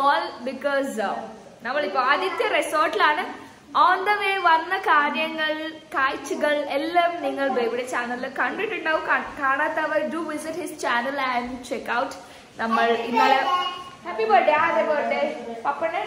All because നമ്മളിപ്പോ ആദ്യത്തെ റിസോർട്ടിലാണ് on the way വന്ന കാര്യങ്ങൾ കാഴ്ചകൾ എല്ലാം നിങ്ങൾ ബേബിയുടെ ചാനലിൽ കണ്ടിട്ടുണ്ടാവും കാ- കാണാത്തവർ do visit his channel and check out നമ്മൾ ഇന്നലെ ഹാപ്പി ബർത്ത്ഡേ ആരുടെ ബർത്ത്ഡേ പപ്പണ്ണ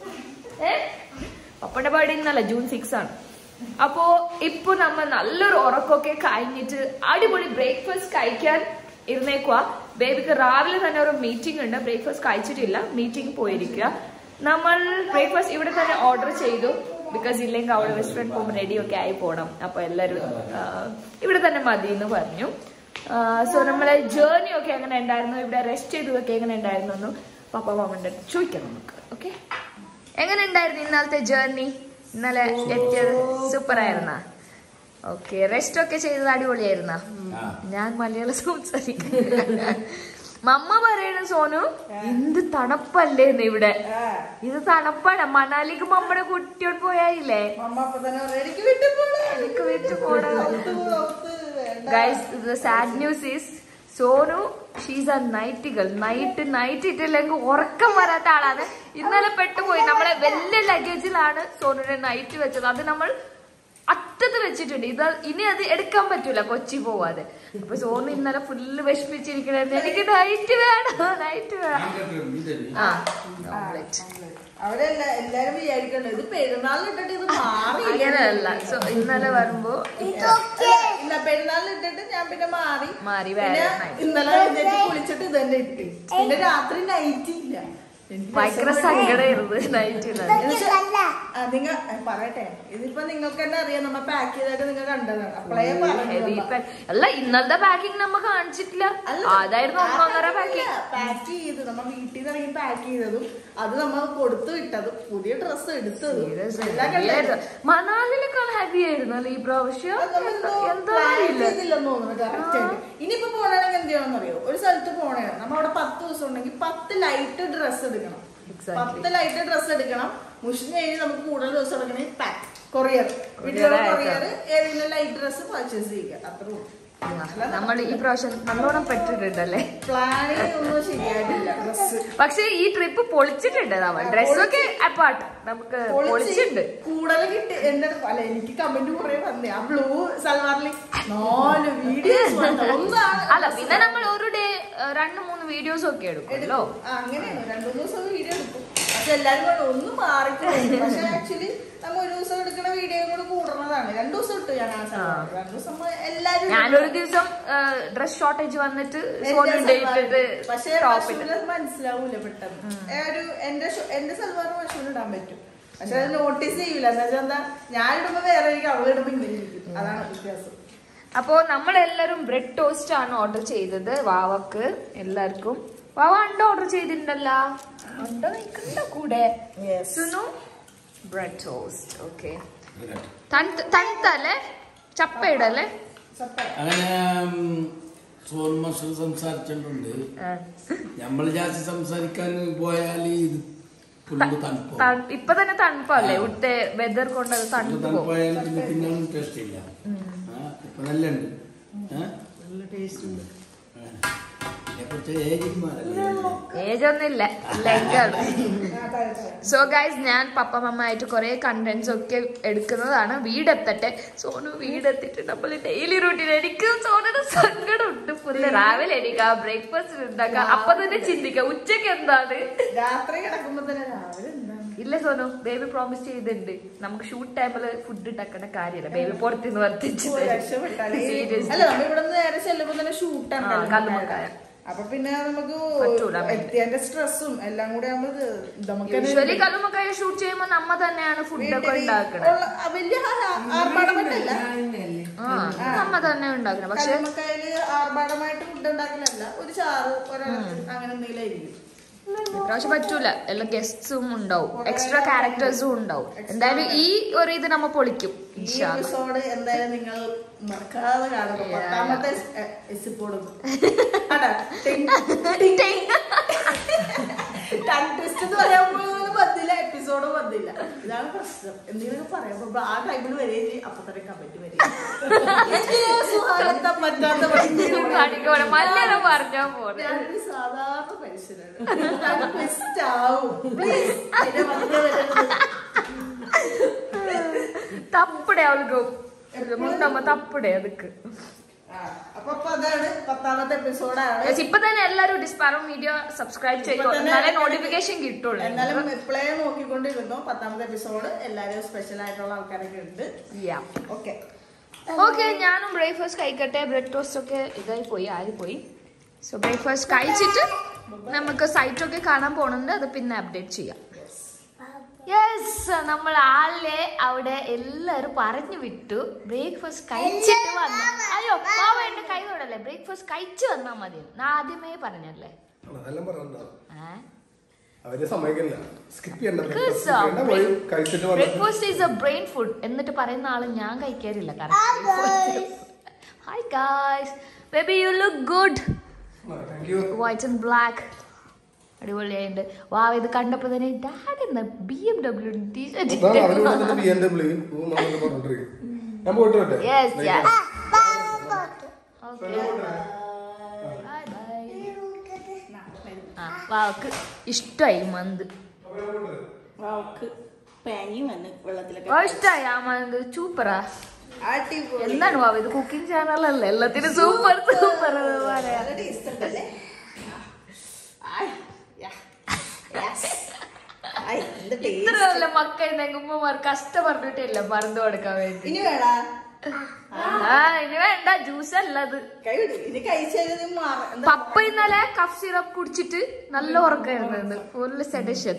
ഏ പപ്പന്റെ ബർത്ത്ഡേ ഇന്നല്ല ജൂൺ സിക്സ് ആണ് അപ്പോ ഇപ്പൊ നമ്മൾ നല്ലൊരു ഉറക്കമൊക്കെ കഴിഞ്ഞിട്ട് അടിപൊളി ബ്രേക്ക്ഫാസ്റ്റ് കഴിക്കാൻ ഇരുന്നേക്കുവാ ബേബിക്ക് രാവിലെ തന്നെ ഒരു മീറ്റിംഗ് ഉണ്ട് ബ്രേക്ക്ഫാസ്റ്റ് കഴിച്ചിട്ടില്ല മീറ്റിംഗ് പോയിരിക്കുക നമ്മൾ ബ്രേക്ക്ഫാസ്റ്റ് ഇവിടെ തന്നെ ഓർഡർ ചെയ്തു ബിക്കോസ് ഇല്ലെങ്കിൽ അവിടെ റെസ്റ്റോറൻറ്റ് പോകുമ്പോൾ റെഡി ഒക്കെ ആയി പോകണം അപ്പൊ എല്ലാവരും ആ, ഇവിടെ തന്നെ മതി എന്ന് പറഞ്ഞു സോ നമ്മളെ ജേർണി ഒക്കെ എങ്ങനെ ഉണ്ടായിരുന്നു ഇവിടെ റെസ്റ്റ് ചെയ്തതൊക്കെ എങ്ങനെ ഉണ്ടായിരുന്നു എന്ന് പപ്പ മാമന്റെ ചോദിക്കാം നമുക്ക് ഓക്കെ എങ്ങനെ ഉണ്ടായിരുന്നു ഇന്നലത്തെ ജേർണി ഇന്നലെ എത്തിയത് സൂപ്പർ ആയിരുന്ന ഓക്കെ റെസ്റ്റ് ഒക്കെ ചെയ്തത് അടിപൊളിയായിരുന്ന ഞാൻ മലയാളം സംസാരിക്കുന്ന മമ്മ പറയണ സോനു എന്ത് തണുപ്പല്ലേന്ന് ഇവിടെ ഇത് തണുപ്പാണ് മണാലിക്ക് മമ്മയുടെ കുട്ടിയോട് പോയായില്ലേ അമ്മ അപ്പൊ തന്നെ പറഞ്ഞു, എനിക്ക് വീട്ടിൽ പോണം. എനിക്ക് വീട്ടിൽ പോണം. ഒത്ത് പോ, ഒത്ത് വേണ്ട. Guys sad news is Sonu she's a നൈറ്റുകൾ നൈറ്റ് നൈറ്റ് ഇട്ടില്ലെങ്കിൽ ഉറക്കം വരാത്ത ആളാണ് ഇന്നലെ പെട്ടുപോയി നമ്മളെ വലിയ ലഗേജിലാണ് സോനുവിനെ നൈറ്റ് വെച്ചത് അത് നമ്മൾ അറ്റത്ത് വെച്ചിട്ടുണ്ട് ഇത് ഇനി അത് എടുക്കാൻ പറ്റൂല കൊച്ചി പോവാതെ അപ്പൊ സോനു ഇന്നലെ ഫുള്ള് വിഷമിച്ചിരിക്കണായിരുന്നു എനിക്ക് നൈറ്റ് വേണം നൈറ്റ് വേണം ആ ഓംലെറ്റ് അവിടെ എല്ലാ- എല്ലാരും വിചാരിക്കണ്ട ഇത് പെരുന്നാളിന് ഇട്ടിട്ട് ഇത് മാറി അങ്ങനെയല്ല സോ ഇന്നലെ വരുമ്പോ ഇല്ല പെരുന്നാളിന് ഇട്ടിട്ട് ഞാൻ പിന്നെ മാറി മാറി പിന്നെ വേറെ night. ഇന്നലെ എഴുന്നേറ്റ് കുളിച്ചിട്ട് ഇത് തന്നെ ഇട്ട് പിന്നെ രാത്രി നൈറ്റ് ഇല്ല എനിക്ക് ഭയങ്കര സങ്കടമായിരുന്നു നൈറ്റില്ല നിങ്ങ പറയട്ടെ ഇതിപ്പോ നിങ്ങൾക്ക് തന്നെ അറിയാം നമ്മ പാക്ക് ചെയ്തായിട്ട് നിങ്ങൾ കണ്ടതാണ് അപ്പളേ ഹെവി പറഞ്ഞു അല്ല ഇന്നലത്തെ പാക്കിംഗ് നമ്മ കാണിച്ചിട്ടില്ല അതായിരുന്നു ഒന്നൊന്നര പാക്കിംഗ് പാക്ക് ചെയ്ത് നമ്മ വീട്ടിൽ നിന്ന് ഇറങ്ങി പാക്ക് ചെയ്തതും അത് നമ്മൾ കൊടുത്തു വിട്ടതും പുതിയ ഡ്രസ്സ് എടുത്തതും എല്ലാം കണ്ടായിരുന്നു. മണാലിനേക്കാൾ ഹെവി ആയിരുന്നു അല്ലേ ഈ പ്രാവശ്യം അത് നമ്മളെന്തോ എന്താ plan അറിയില്ല ചെയ്തില്ലെന്ന് തോന്നുന്നു correct ആയിട്ട്. ഇനിയിപ്പോ പോണെങ്കിൽ എന്ത് ചെയ്യണമെന്ന് അറിയോ ഒരു സ്ഥലത്ത് പോണേ നമ്മ അവിടെ പത്ത് ദിവസം ഉണ്ടെങ്കിൽ പത്ത് ലൈറ്റ് ഡ്രസ്സ് എടുക്കണം Exactly. പത്ത് ലൈറ്റ് ഡ്രസ്സ് എടുക്കണം മുഷിന് കഴിഞ്ഞ് നമുക്ക് കൂടുതൽ ദിവസം എടുക്കണമെങ്കിൽ പാക്ക് കൊറിയർ Courier വീട്ടിലുള്ള അയക്കാം. കൊറിയർ ഏതെങ്കിലും ലൈറ്റ് ഡ്രസ്സ് പർച്ചേസ് ചെയ്യുക അത്രേ നമ്മൾ ഈ പ്രാവശ്യം നല്ലോണം പെട്ടിട്ടുണ്ടല്ലേ പ്ലാനിങ് ഒന്നും ശരിയായിട്ടില്ല ഡ്രസ്സ് പക്ഷെ ഈ ട്രിപ്പ് പൊളിച്ചിട്ടുണ്ട് നമ്മൾ ഡ്രസ്സൊക്കെ അപ്പാട്ട് നമുക്ക് പൊളിച്ചിട്ടുണ്ട് കൂടുതൽ കിട്ടി എന്റെ അടുത്ത് അല്ല എനിക്ക് കമന്റ് കുറെ വന്നേ ആ ബ്ലൂ സൽവാറിൽ നാല് വീഡിയോസ് ഒന്നാണ് അല്ല പിന്നെ നമ്മൾ ഒരു ഡേ രണ്ട് മൂന്ന് വീഡിയോസ് ഒക്കെ എടുക്കുമല്ലോ ആ, അങ്ങനെയാണ് രണ്ടു ദിവസം വീഡിയോ എടുക്കും പക്ഷെ എല്ലാരും കൂടെ ഒന്ന് മാറിപ്പോയി പക്ഷെ ആക്ച്വലി നമ്മ ഒരു ദിവസം എടുക്കുന്ന വീഡിയോ കൂടെ കൂടണതാണ് രണ്ടു ദിവസം ഇട്ടു ഞാൻ ആ സമയം രണ്ടു ദിവസം നമ്മ എല്ലാരും ഞാനൊരു ദിവസം ഡ്രസ് ഷോർട്ടേജ് വന്നിട്ട് എന്റെ സോണിന്റെ സൽവാർ ഇട്ടിട്ട് പക്ഷെ ടോപ്പ് ഇട്ട് പശുവിന് അത് മനസ്സിലാവൂല പെട്ടെന്ന് ഏ, ഒരു എന്റെ ഷോ- എന്റെ സൽവാർ പശുവിന് ഇടാൻ പറ്റും പക്ഷെ അത് നോട്ടീസ് ചെയ്യൂല എന്താ വെച്ചാൽ എന്താ ഞാൻ ഇടുമ്പോ വേറെ ഇരിക്കും അവൾ ഇടുമ്പോ ഇങ്ങനെ ഇരിക്കും അതാണ് വ്യത്യാസം അപ്പോ നമ്മളെല്ലാരും ബ്രെഡ് ടോസ്റ്റ് ആണ് ഓർഡർ ചെയ്തത് വാവക്ക് എല്ലാവർക്കും വാവ അണ്ട ഓർഡർ ചെയ്തിട്ടുണ്ടല്ലോ അണ്ട കഴിക്കണ്ട കൂടെ Yes. Sunu bread toast okay തണുത്തല്ലേ ചപ്പയിടല്ലേ സപ്പ അങ്ങനെ സോൺ മാസ്റ്റർ സംസാരിച്ചിട്ടുണ്ട് നമ്മൾ ജാസ്തി സംസാരിക്കാൻ പോയാൽ ഇത് ഫുള്ള് തണുപ്പോ തണു- ഇപ്പൊ തന്നെ തണുപ്പല്ലേ ഇവിടുത്തെ വെതർ കൊണ്ട് അത് തണുപ്പ് പോകും തണുപ്പായാൽ പിന്നെ തിന്നാൻ ടേസ്റ്റ് ഇല്ല ആ, ഇപ്പൊ നല്ല ഉണ്ട് നല്ല ടേസ്റ്റ് ഉണ്ട് കുറച്ച് ഏജിമാരല്ലേ ഏജ് ഒന്നുമില്ല ലെങ്കാണ് സോ ഗൈസ് ഞാൻ പപ്പ മമ്മ ആയിട്ട് കുറെ കണ്ടന്റ്സ് ഒക്കെ എടുക്കുന്നതാണ് വീടെത്തട്ടെ സോനു വീടെത്തിട്ട് നമ്മൾ ഡെയിലി റൂട്ടീൻ എനിക്ക് സോനുടെ സങ്കടം ഉണ്ട് ഫുള്ള് രാവിലെ എണീക്കാം ബ്രേക്ക്ഫാസ്റ്റ് ഉണ്ടാക്കാം അപ്പൊ തന്നെ ചിന്തിക്കാം ഉച്ചക്ക് എന്താണ് രാത്രി കിടക്കുമ്പോ തന്നെ രാവിലെ എന്താണ് ഇല്ല സോനു ബേബി പ്രോമിസ് ചെയ്തിട്ടുണ്ട് നമുക്ക് ഷൂട്ട് ടൈമില് ഫുഡ് ഉണ്ടാക്കേണ്ട കാര്യമില്ല ബേബി പുറത്തുനിന്ന് വർദ്ധിച്ചു ഓ, രക്ഷപ്പെട്ടാലേ. സീരിയസ് അല്ല നമ്മ ഇവിടെ നേരെ ചെല്ലുമ്പോ തന്നെ ആ, ഷൂട്ടാണ് കല്ലുമ്മക്കായ. അപ്പൊ പിന്നെ നമുക്ക് പറ്റൂല. എത്തിയതിന്റെ സ്ട്രെസ്സും എല്ലാം കൂടെ ആകുമ്പോ ഇത് നമുക്ക് തന്നെ യൂഷ്വലി കല്ലുമക്കായ ഷൂട്ട് ചെയ്യുമ്പോ നമ്മ തന്നെയാണ് ഫുഡൊക്കെ വീട്ടില് ഉണ്ടാക്കണത് ഉള്ള ആ വലിയ ആ- ആർഭാടമായിട്ടല്ല ആ നമ്മ തന്നെ ഉണ്ടാക്കണം പക്ഷെ കല്ലുമ്മക്കായല് ആർഭാടമായിട്ട് ഫുഡ് ഉണ്ടാക്കലല്ല ഒരു ചാറ് ഒരാൾക്ക് അങ്ങനെ എന്തെങ്കിലും ആയിരിക്കും ഇപ്രാവശ്യം പറ്റൂല എല്ലാ ഗസ്റ്റും ഉണ്ടാവും എക്സ്ട്രാ ക്യാരക്ടേഴ്സും ഉണ്ടാവും എന്തായാലും ഈ ഒരു ഇത് നമ്മ പൊളിക്കും ഈ ഇൻഷാ അല്ലാ. എപ്പിസോഡ് എന്തായാലും നിങ്ങൾ മറക്കാതെ കാണുന്നു പത്താമത്തെ എപ്പിസോഡ് ടങ് ട്വിസ്റ്റ് എന്ന് പറയുമ്പോൾ പത്തിലെ എപ്പിസോഡ് എപ്പിസോഡ് വന്നില്ല ഇതാണ് പ്രശ്നം എന്തെങ്കിലും പറയാം ആ ടൈമിൽ വരികയും ചെയ്യും അപ്പൊ തന്നെ കമന്റ് വരിക സുഹാനത്താൻ പറ്റാത്ത ഭയങ്കര കാണിക്കോടെ മല്ലരം പറഞ്ഞാ പോരെ ഞാനൊരു സാധാരണ മനുഷ്യനാണ് ബെസ്റ്റ് ആവും പ്ലീസ് അതിന്റെ മധ്യ വരുന്നത് തപ്പടെ അവൾക്ക് മുണ്ടമ്മ തപ്പടെ അതുക്ക് ആ, അപ്പൊ അപ്പൊ അതാണ് പത്താമത്തെ എപ്പിസോഡാണ് Yes, ഇപ്പൊ തന്നെ എല്ലാരും ഡിസ്പാറും വീഡിയോ സബ്സ്ക്രൈബ് ചെയ്തോ ഇപ്പൊ തന്നെ എന്നാലേ നോട്ടിഫിക്കേഷൻ കിട്ടുള്ളൂ എന്നാലും എപ്പോഴേ നോക്കിക്കൊണ്ടിരുന്നു പത്താമത്തെ എപ്പിസോഡ് എല്ലാരും സ്പെഷ്യൽ ആയിട്ടുള്ള ആൾക്കാരൊക്കെ ഉണ്ട് ഓക്കെ ഓക്കെ ഞാനും ബ്രേക്ക്ഫാസ്റ്റ് കഴിക്കട്ടെ ബ്രെഡ് ടോസ്റ്റ് ഒക്കെ ഇതായി പോയി ആയി പോയി സോ ബ്രേക്ക്ഫാസ്റ്റ് കഴിച്ചിട്ട് നമുക്ക് സൈറ്റ് ഒക്കെ കാണാൻ പോണുണ്ട് അത് പിന്നെ അപ്ഡേറ്റ് ചെയ്യാം യെസ് നമ്മൾ ആളിലെ അവിടെ എല്ലാരും പറഞ്ഞു വിട്ടു ബ്രേക്ക്ഫാസ്റ്റ് കഴിച്ചിട്ട് വന്നു അയ്യോ പാവ എന്റെ കൈ തൊടല്ലേ ബ്രേക്ക്ഫാസ്റ്റ് കഴിച്ചു വന്നാ മതി ഞാൻ ആദ്യമേ പറഞ്ഞല്ലേ അതെല്ലാം പറഞ്ഞോ ഏഹ് അവര് സമ്മതിക്കില്ല സ്കിപ്പ് ചെയ്യണ്ട Because, skip ചെയ്യണ്ട, പോയി കഴിച്ചിട്ട് വന്നിട്ട് breakfast is a brain food എന്നിട്ട് പറയുന്ന ആള് ഞാൻ കഴിക്കാറില്ല hi guys baby you look good thank you white and black അടിപൊളിയായിട്ടുണ്ട് വാ ഇത് കണ്ടപ്പോ തന്നെ ഡാഡ് എന്ന ബി എം ഡബ്ല്യു ടീഷർട്ട് അവര് വന്നിട്ട് ബി എം ഡബ്ല്യൂ പറഞ്ഞിട്ടിരിക്കും ഞാൻ പോയിട്ട് വരട്ടെ yes Like, yes okay bye bye ആ വാക്ക് ഇഷ്ടമായി മന്ത് അവൾക്ക് പാനി വന്ന് വെള്ളത്തിലൊക്കെ ഓ ഇഷ്ടമായി ആ മന്ത് സൂപ്പറാ അടിപൊളി എന്താണ് വാവ് ഇത് കുക്കിംഗ് ചാനലല്ലേ എല്ലാത്തിനും സൂപ്പർ സൂപ്പർ പറയാ നല്ല ടേസ്റ്റ് ഉണ്ടല്ലേ ആയ്, യാ, യെസ്. ആയ്, എന്ത് ഇത്ര taste. നല്ല മക്കൾ നെങ്ങുമ്മമാർ കഷ്ടപ്പെട്ടിട്ടില്ല മറന്നു കൊടുക്കാൻ വേണ്ടി ഇനി വേടാ ആ ഇനി വേണ്ട ജ്യൂസ് അല്ലത് കൈ വിട് ഇനി കഴിച്ചത് മാറ എന്താ പപ്പ ഇന്നലെ കഫ് സിറപ്പ് കുടിച്ചിട്ട് നല്ല ഉറക്കമായിരുന്നു ഫുള്ള് സെഡഷൻ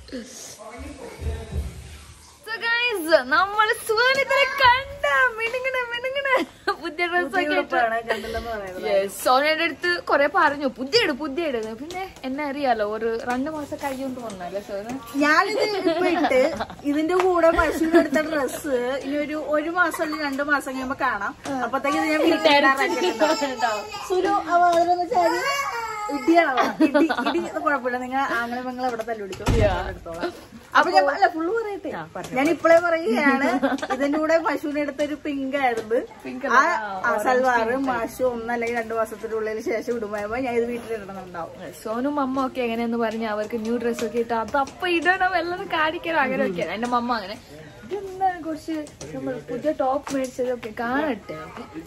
നമ്മൾ സുഖാനിതരെ കണ്ട മിനുങ്ങണ മിനുങ്ങണ പുതിയ ഡ്രസ്സൊക്കെ ഇട്ട് കണ്ടില്ലെന്ന് പറയുന്നത് Yes, സോനയുടെ അടുത്ത് കൊറേ പറഞ്ഞു പുതിയ ഇട് പുതിയ ഇട് പിന്നെ എന്നെ അറിയാലോ ഒരു രണ്ടു മാസം കഴിയുകൊണ്ട് വന്നല്ലേ സോന ഞാനിത് ഇപ്പൊ ഇട്ട് ഇതിന്റെ കൂടെ മൈസൂരിൽ എടുത്ത ഡ്രസ്സ് ഇനി ഒരു ഒരു മാസം അല്ലെങ്കിൽ രണ്ടു മാസം കഴിയുമ്പോ കാണാം അപ്പത്തേക്ക് ഇത് ഞാൻ വീട്ടിൽ സുരു ആ വാതിലൊന്ന് ചാരി ഇടിയാണ് അവൾ. ഇടി ഇടി കുഴപ്പമില്ല നിങ്ങൾ ആങ്ങളെ നിങ്ങൾ എവിടെ തല്ലുപിടിക്കും എടുത്തോളാം അപ്പൊ ഞാൻ അല്ല ഫുള്ള് പറയട്ടെ ഞാൻ ഇപ്പളേ പറയുകയാണ് ഇതിന്റെ കൂടെ പശുവിനെ എടുത്തൊരു പിങ്ക് ആയിരുന്നു ആ ആ സൽവാറ് മാഷു ഒന്ന് അല്ലെങ്കിൽ രണ്ടു മാസത്തിനുള്ളിൽ ശേഷം ഇടുമ്പോ ഞാൻ ഇത് വീട്ടിലിടണമെന്നുണ്ടാവും സോനും മമ്മ ഒക്കെ എങ്ങനെയെന്ന് പറഞ്ഞ അവർക്ക് ന്യൂ ഡ്രസ് ഒക്കെ ഇട്ട് അത് അപ്പൊ ഇടണം എല്ലാം കാണിക്കണം അങ്ങനെ ഒക്കെ എന്റെ മമ്മ അങ്ങനെ ഇതെന്താണ് കുറച്ച് നമ്മൾ പുതിയ ടോപ്പ് മേടിച്ചതൊക്കെ കാണട്ടെ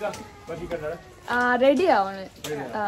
ആ റെഡി ആവണ് ആ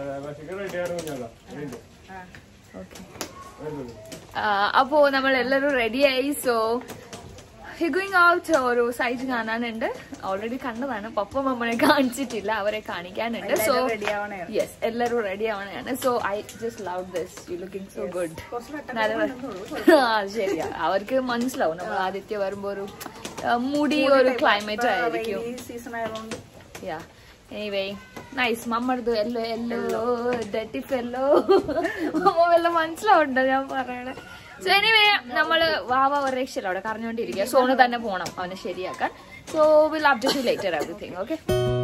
ഓക്കെ അപ്പോ നമ്മൾ എല്ലാരും റെഡിയായി സോ ഗോയിങ് ഔട്ട് ഒരു സൈറ്റ് കാണാനുണ്ട് ഓൾറെഡി കണ്ടതാണ് പപ്പ മമ്മനെ കാണിച്ചിട്ടില്ല അവരെ കാണിക്കാനുണ്ട് സോ റെഡി ആവണേ യെസ് എല്ലാരും റെഡി ആവണയാണ് so I just love this you looking so good ആ ശരിയാ അവർക്ക് മനസ്സിലാവും നമ്മൾ ആദിത്യ വരുമ്പോ ഒരു ആ, മുടി ഒരു ക്ലൈമറ്റ് ആയിരിക്കും സീസൺ ആയതുകൊണ്ട് യാ എനിവേ നൈസ് മമ്മടത് എല്ലോ എല്ലോ ഡെറ്റിഫ് എല്ലോ മമ്മ വല്ല മനസ്സിലാവുണ്ടോ ഞാൻ പറയണേ സോ എനിവേ നമ്മള് വാവ ഒരു രക്ഷയില്ല അവിടെ കറഞ്ഞോണ്ടിരിക്കുക സോണ് തന്നെ പോണം അവനെ ശരിയാക്കാൻ so will update later everything okay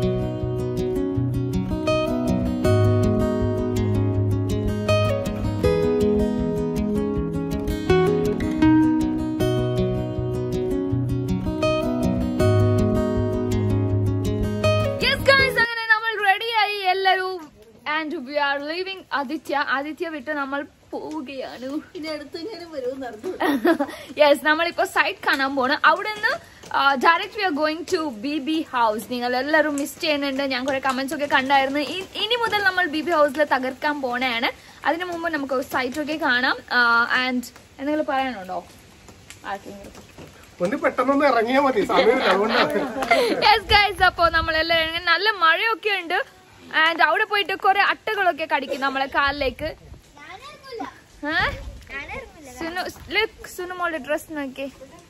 yes guys അങ്ങനെ നമ്മൾ റെഡിയായി എല്ലാരും and we are leaving Aditya Aditya വിട്ട് നമ്മൾ പോവുകയാണ് ഇനി അടുത്ത് ഞാൻ വരും നടന്നു യെസ് നമ്മളിപ്പോ സൈറ്റ് കാണാൻ പോണ് അവിടെ നിന്ന് direct we are going to B B house നിങ്ങൾ എല്ലാവരും മിസ് ചെയ്യുന്നുണ്ട് ഞാൻ കുറെ കമന്റ്സ് ഒക്കെ കണ്ടായിരുന്നു ഇ- ഇനി മുതൽ നമ്മൾ ബി ബി ഹൗസിൽ തകർക്കാൻ പോണയാണ് അതിനു മുമ്പ് നമുക്ക് സൈറ്റ് ഒക്കെ കാണാം ആൻഡ് എന്തെങ്കിലും പറയാനുണ്ടോ ആർക്കെങ്കിലും ഒന്ന് പെട്ടെന്നൊന്ന് ഇറങ്ങിയാ മതി സമയമില്ല അതുകൊണ്ടാണ് യെസ് ഗൈസ് അപ്പോ നമ്മളെല്ലാവരും നല്ല മഴയൊക്കെ ഉണ്ട് ആൻഡ് അവിടെ പോയിട്ട് കുറെ അട്ടകളൊക്കെ കടിക്കും നമ്മളെ കാലിലേക്ക് ഏ? സുനു look, സുനു മോളുടെ ഡ്രസ് നോക്കി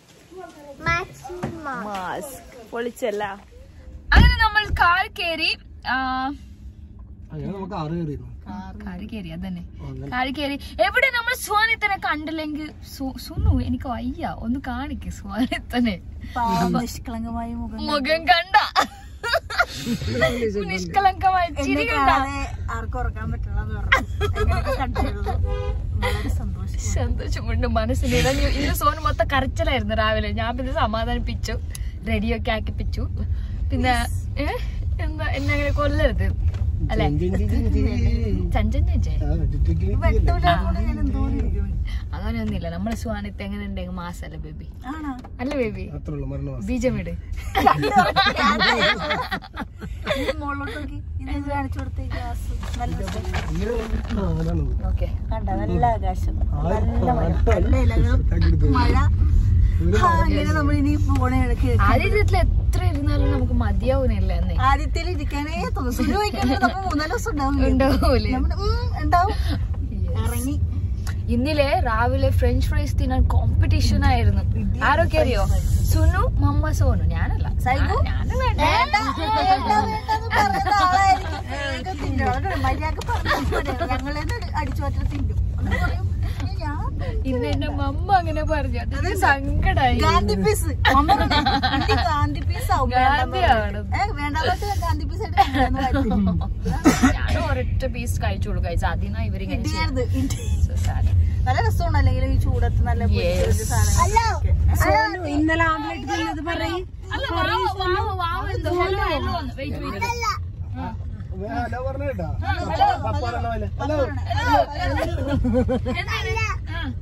മാസ്ക് പൊളിച്ചല്ല അങ്ങനെ നമ്മൾ കാർ കയറി നമുക്ക് ആറ് കയറിയിരുന്നു കാറ് കയറി അതന്നെ കാറ് കയറി എവിടെ നമ്മൾ സ്വാനിത്തനെ കണ്ടില്ലെങ്കിൽ സു- സുനു എനിക്ക് വയ്യ ഒന്ന് കാണിക്ക് സ്വാനിത്തനെ നിഷ്കളങ്കമായ മുഖം മുഖം കണ്ട നിഷ്കളങ്കമായി എന്നെ ചിരി കണ്ട കാണാതെ ആർക്കും ഉറക്കാൻ പറ്റണമെന്ന് പറഞ്ഞു അങ്ങനെയൊക്കെ കണ്ടിരുന്നു വളരെ സന്തോഷം സന്തോഷമുണ്ട് മനസ്സിന് ഇടഞ്ഞു ഇന്ന് സോന് മൊത്തം കരച്ചിലായിരുന്നു രാവിലെ ഞാൻ പിന്നെ സമാധാനിപ്പിച്ചു റെഡിയൊക്കെ ആക്കിപ്പിച്ചു പിന്നെ ഏ? എന്താ എന്നെ അങ്ങനെ കൊല്ലരുത് അല്ലെ ചഞ്ചൻ ചേച്ചേ വെട്ടൂലാത്തോണ്ട് ഞാൻ എന്തോ ഇരിക്കുന്നു. അങ്ങനെയൊന്നുമില്ല നമ്മളെ സ്വാനത്ത് എങ്ങനെ ഉണ്ടെങ്കിൽ മാസല്ലേ ബേബി ആണോ അല്ല ബേബി ബീജം ഇട് ഇത് മുകളിലോട്ട് നോക്കി ഇത് കാണിച്ചു കൊടുത്തേ ഗ്ലാസ് നല്ല രസം. ഓക്കെ കണ്ട നല്ല ആകാശം നല്ല മഴ നല്ല ഇലകളും മഴ ആ, ഇങ്ങനെ നമ്മൾ ഇനി പോണ ഇടയ്ക്ക് ആദ്യ ജീവിതത്തിൽ എത്ര ഇരുന്നാലും നമുക്ക് മതിയാവുന്നില്ല എന്നേ ആദ്യത്തിൽ ഇരിക്കാനേ തോന്നുന്നു സുലു വയ്ക്കാനേ നമ്മൾ മൂന്നാല് ദിവസം ഉണ്ടാവില്ല ഉണ്ടാവൂലേ നമ്മുടെ ഉം, ഉണ്ടാവും ഇറങ്ങി ഇന്നലെ രാവിലെ ഫ്രഞ്ച് ഫ്രൈസ് തിന്നാൻ കോമ്പറ്റീഷൻ ആയിരുന്നു ആരൊക്കെ അറിയോ സുനു മമ്മ സോനു ഞാനല്ല സൈഗു? ഞാൻ വേണ്ട വേണ്ട, വേണ്ട, വേണ്ടെന്ന് പറയുന്ന ആളായിരിക്കും വേഗം തിന്നും. അതുകൊണ്ട് മര്യാദക്ക് പറഞ്ഞാൽ പോരെ. ഞങ്ങളേന്ന് അടിച്ചു മാറ്റി തിന്നും എന്നിട്ട് പറയും, "ഏ, ഞാൻ ഇന്ന് എന്റെ മമ്മ അങ്ങനെ പറഞ്ഞു അതെനിക്ക് സങ്കടായി ഗാന്ധി പീസ് അമ്മ പറഞ്ഞു, "എനിക്ക് ഗാന്ധി പീസ് ആവും ഗാന്ധിയാണ്. വേണ്ടാത്ത ഗാന്ധി പീസ് ആയിട്ട് കൊണ്ടുവന്ന് വരുത്തി. ഞാൻ ഒരൊറ്റ പീസ് കഴിച്ചോളൂ കഴിച്ചു അതിനാ ഇവരിങ്ങനെ ചെയ്യുന്നത്. ഇടിയായിരുന്നു ഇടി. So sad. നല്ല രസമാണ് അല്ലെങ്കിൽ ഈ ചൂടത്ത് നല്ല പൊരിച്ച Yes. ഒരു സാധനം ഇന്നലെ ആംബ്ലേറ്റ് തിന്നത് പറയും അല്ല, വാവ, വാവ, വാവ എന്ത്? Hello, hello എന്ന്. Wait, wait. എന്താണ്? ആ.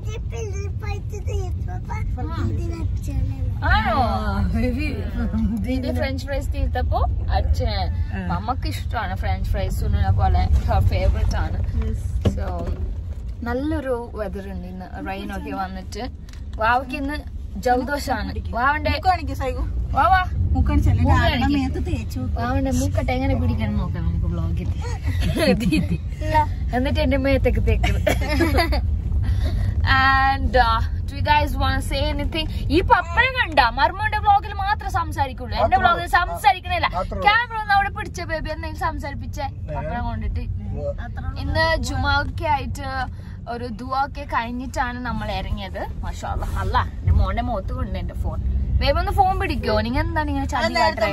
ആണോ ഇതിന്റെ ഫ്രഞ്ച് ഫ്രൈസ് തീർത്തപ്പോ അച്ഛന് മമ്മക്ക് ഇഷ്ടമാണ് ഫ്രഞ്ച് ഫ്രൈസ് സുനിനെ പോലെ ഫേവറേറ്റ് ആണ് സോ നല്ലൊരു വെതർ ഉണ്ട് ഇന്ന് റെയിൻ ഒക്കെ വന്നിട്ട് വാവയ്ക്ക് ഇന്ന് ജലദോഷാണ് വാവന്റെ മൂക്കാണിക്ക് സൈകു വാവാ മൂക്കാണിച്ചല്ലേ മൂക്ക് കാരണം കാണിക്ക്. മേത്ത് തേച്ചു വാവന്റെ മൂക്കട്ടെ എങ്ങനെ പിടിക്കണം നോക്കാം നമുക്ക് ബ്ലോഗിൽ എന്നിട്ട് എന്റെ മേത്തേക്ക് തേക്കുന്നത് and do guys want say anything ഈ പപ്പഴം കണ്ട മർമ്മോന്റെ ബ്ലോഗിൽ മാത്രം സംസാരിക്കുള്ളൂ എന്റെ ബ്ലോഗിൽ സംസാരിക്കണില്ല ക്യാമറ ഒന്ന് അവിടെ പിടിച്ച ബേബി എന്തെങ്കിലും സംസാരിപ്പിച്ചേ പപ്പഴം കൊണ്ടിട്ട് ഇന്ന് ജുമാക്കെ ആയിട്ട് ഒരു ദുവാക്കെ കഴിഞ്ഞിട്ടാണ് നമ്മൾ ഇറങ്ങിയത് മഷാല്ല അല്ല എന്റെ മോന്റെ മുഖത്ത് കൊണ്ട് എന്റെ ഫോൺ ബേബി ഒന്ന് ഫോൺ പിടിക്കോ നിങ്ങൾ എന്താണ് ഇങ്ങനെ ചതി കാട്ടേ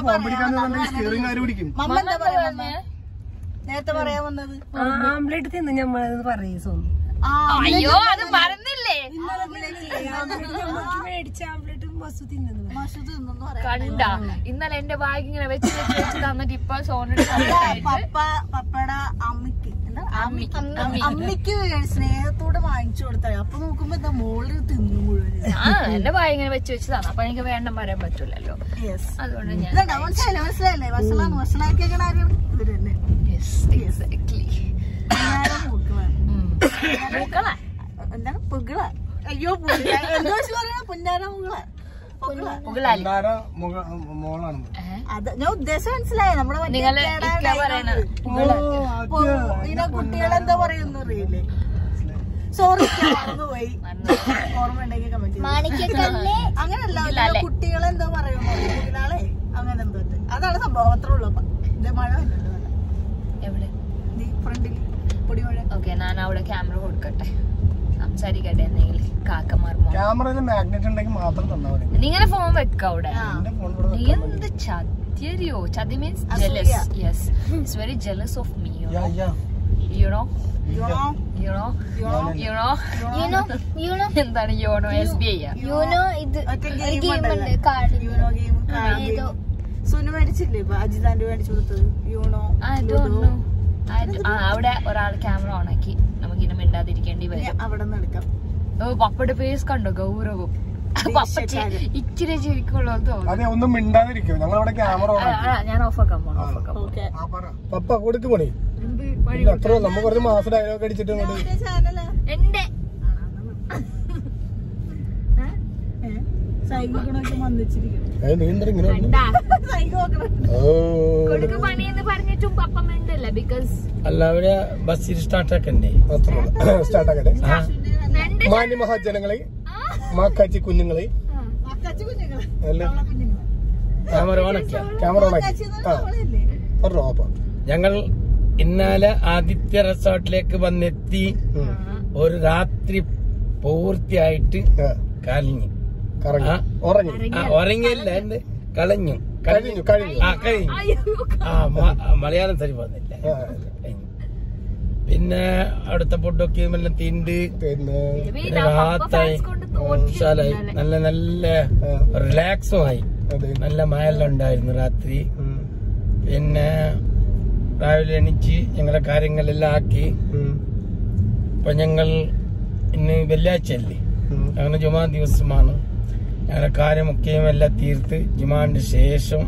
മമ്മ എന്താ പറയാ വന്നേ നേരത്തെ പറയാൻ വന്നത് ആംബ്ലേറ്റ് തിന്ന് ഞമ്മളത് പറയും സോന്നു ആ അയ്യോ അത് പറഞ്ഞില്ലേ മേടിച്ച ആംബ്ലേറ്റ് മസു തിന്നത് മഷൂദ് തിന്നെന്ന് പറയാം കണ്ട ഇന്നലെ എന്റെ ബാഗ് ഇങ്ങനെ വെച്ച് വെച്ച് വെച്ച് തന്നിട്ട് ഇപ്പൊ സോണിട്ട് പപ്പ പപ്പയുടെ അമ്മയ്ക്ക് എന്താ അമ്മി, അമ്മി. അമ്മയ്ക്ക് സ്നേഹത്തോടെ വാങ്ങിച്ചു കൊടുത്താൽ അപ്പൊ നോക്കുമ്പോ എന്താ മോളിൽ തിന്നു മുഴുവൻ ആ എന്റെ ബാഗ് ഇങ്ങനെ വെച്ച് വെച്ച് തന്നെ അപ്പൊ എനിക്ക് വേണ്ട പറയാൻ പറ്റൂലല്ലോ യെസ് അതുകൊണ്ട് ഞാൻ ഇതുണ്ടോ മനസ്സിലായില്ലേ മനസ്സിലായില്ലേ വഷളാണ് വഷളാക്കിയ ആരും ഇവര് തന്നെ Yes, exactly. ഞാനും മൂക്കുകളാ. ഉം. പൂക്കളാ? എന്താണ് പുകള അയ്യോ പുക എന്താ പറയണ പുന്നാര മുകള പുകള പൂക്കളല്ലേ? മോളാണ് ഏ? അത് ഞാൻ ഉദ്ദേശം മനസ്സിലായി നമ്മുടെ മറ്റേ നിങ്ങള് കേടായ ഇക്ക പറയണ dialogue. പൂക്കള്. പു- ഇതിനെ കുട്ടികളെന്താ പറയുന്നു അറിയില്ലേ സോറി പോയി ഓർമ്മ ഉണ്ടെങ്കിൽ കമന്റ് അങ്ങനല്ല ഇതിലല്ലേ? കുട്ടികളെന്തോ പറയുന്നു കുട്ടികളെ അങ്ങനെ എന്തോ ഉണ്ട്. അതാണ് സംഭവം അത്രേ ഉള്ളൂ അപ്പൊ ഇത് മഴ വന്നിട്ട് നല്ല എവിടെ നീ ഫ്രണ്ടിൽ പൊടി മഴ ഓക്കെ ഞാൻ അവിടെ ക്യാമറ കൊടുക്കട്ടെ സംസാരിക്കട്ടെ എന്തെങ്കിലും കാക്കമാർ മോൻ. ക്യാമറയിൽ മാഗ്നറ്റ് ഉണ്ടെങ്കിൽ മാത്രം തന്നാ മതി നിങ്ങളെ ഫോൺ വെക്ക അവിടെ ആ. എന്റെ ഫോൺ ഇവിടെ നീ എന്ത് ചതിയറിയോ ചതി മീൻസ് അസൂയ. Jealous yes it's very jealous of me you ya, no ya. You know YONO you know YONO you know YONO YONO എന്താണ് YONO S B I YONO ഇത് ഒറ്റ ഒരു ഗെയിം ഗെയിം ഉണ്ട് ഉണ്ടല്ലോ കാർഡ് യൂണോ ഗെയിം ഏതോ സുനു മേടിച്ചില്ലേ ഇപ്പൊ അജിതാന്റെ മേടിച്ചു കൊടുത്തത് YONO I don't know. I d- ആ, അവിടെ ഒരാൾ ക്യാമറ ഓൺ ആക്കി നമുക്കിങ്ങനെ മിണ്ടാതിരിക്കേണ്ടി വരും അവിടെ നിന്ന് എടുക്കാം ഓ പപ്പയുടെ പേസ് കണ്ടോ ഗൗരവം പപ്പ ചി- ഇച്ചിരി ചിരിക്കുള്ളൂ എന്ന് തോന്നുന്നു അതെ ഒന്നും മിണ്ടാതിരിക്കും ഞങ്ങൾ അവിടെ ക്യാമറ ആ, ആ, ഞാൻ ഓഫ് ആക്കാൻ പോണു ഓഫ് ആക്കാൻ പോണു. ഓക്കെ പപ്പ കൊടുക്ക് പണി എന്ത് വഴി ഇല്ല, അത്ര നമുക്ക് കുറച്ച് മാസം ഡയലോഗ് അടിച്ചിട്ട് ഇങ്ങോട്ട് ചാനലാ എന്റെ സൈക്കിളൊക്കെ വന്നിച്ചിരിക്കുന്നു ഏ, നീ എന്താ ഇങ്ങനെ വന്നു? കണ്ടാ സൈക്കിൾ നോക്കണം ഓ കൊടുക്ക് പണി എന്ന് പറഞ്ഞിട്ടും പപ്പ മിണ്ടല്ല ബിക്കോസ് അല്ല അവര് ബസ്സിൽ സ്റ്റാർട്ടാക്കണ്ടേ സ്റ്റാർട്ട് ആക്കട്ടെ രണ്ട് മാന്യ മഹാജനങ്ങളെ മാക്കാച്ചി കുഞ്ഞുങ്ങളെ മക്കച്ചു കുഞ്ഞുങ്ങളെ അല്ല കുഞ്ഞുങ്ങളെ ക്യാമറ ഓണാക്കിയ ക്യാമറ ഓൺ ആക്കി ആ അവളല്ലേ പറഞ്ഞോ അപ്പ ഞങ്ങൾ ഇന്നലെ ആദിത്യ റിസോർട്ടിലേക്ക് വന്നെത്തി ഉം. ഒരു രാത്രി പൂർത്തിയായിട്ട് ആ, കലഞ്ഞു കറങ്ങി ആ. ഉറങ്ങി ആ, ഉറങ്ങിയില്ല എന്ത് കളഞ്ഞു കഴിഞ്ഞു കഴിഞ്ഞു ആ കഴിഞ്ഞു ആ മ- മലയാളം സരി വന്നില്ല ആ, കഴിഞ്ഞു. പിന്നെ അടുത്ത ഫുഡൊക്കെ എല്ലാം തിണ്ട് പിന്നെ പിന്നെ റാത്തായി ഉഷാലായി നല്ല നല്ല ആ, റിലാക്സും ആയി അതെ നല്ല മഴയെല്ലാം ഉണ്ടായിരുന്നു രാത്രി ഉം, പിന്നെ രാവിലെ എണീച്ച് ഞങ്ങളുടെ കാര്യങ്ങളെല്ലാം ആക്കി ഉം, ഇപ്പൊ ഞങ്ങൾ ഇന്ന് വെള്ളിയാഴ്ച അല്ലേ ഉം. അങ്ങനെ ജുമാ ദിവസമാണ് ഞങ്ങളുടെ കാര്യമൊക്കെയും എല്ലാം തീർത്ത് ജുമാന്റെ ശേഷം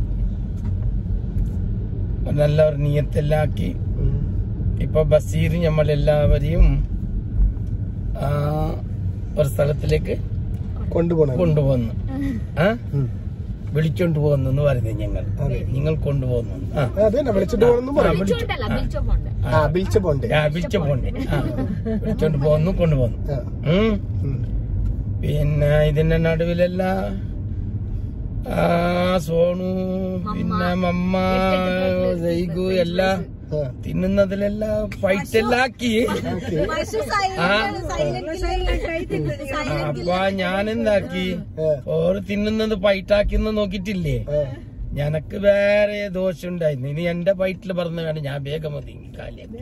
നല്ല ഒരു നീയത്തെല്ലാം ആക്കി ഉം. ഇപ്പൊ ബസീർ നമ്മളെല്ലാവരെയും ആ, ഒരു സ്ഥലത്തിലേക്ക് കൊണ്ടുപോണേ കൊണ്ടുപോകുന്നു ആ ഉം. വിളിച്ചോണ്ട് പോകുന്നു എന്ന് പറയുന്നത് ഞങ്ങൾ നിങ്ങൾ കൊണ്ടുപോകുന്നു ആ അതെ തന്നെ വിളിച്ചിട്ട് പോകണമെന്നും പറയും വിളിച്ചോണ്ടല്ല ബിൽച്ചോ പോണ്ട് ആ ബീച്ച് പോണ്ടേ ആ, വിളിച്ച പോണ്ടേ ആ വിളിച്ചോണ്ട് പോകുന്നു കൊണ്ടുപോകുന്നു ആ, ഉം. ഉം. പിന്നെ ഇതിന്റെ നടുവിലല്ല ആ സോണു പിന്നെ മമ്മ സൈഗു എല്ലാം ആ, തിന്നുന്നതിലെല്ലാം ഫൈറ്റെല്ലാം ആക്കി ആ അപ്പൊ ഞാൻ എന്താക്കി ആ, ഓറ് തിന്നുന്നത് ഫൈറ്റാക്കിന്ന് നോക്കിട്ടില്ലേ ആ. ഞനക്ക് വേറെ ദോഷം ഉണ്ടായിരുന്നു ഇനി എന്റെ ഫൈറ്റിൽ പറഞ്ഞു വേണം ഞാൻ വേഗം ഒതുങ്ങി കാലിയാക്കി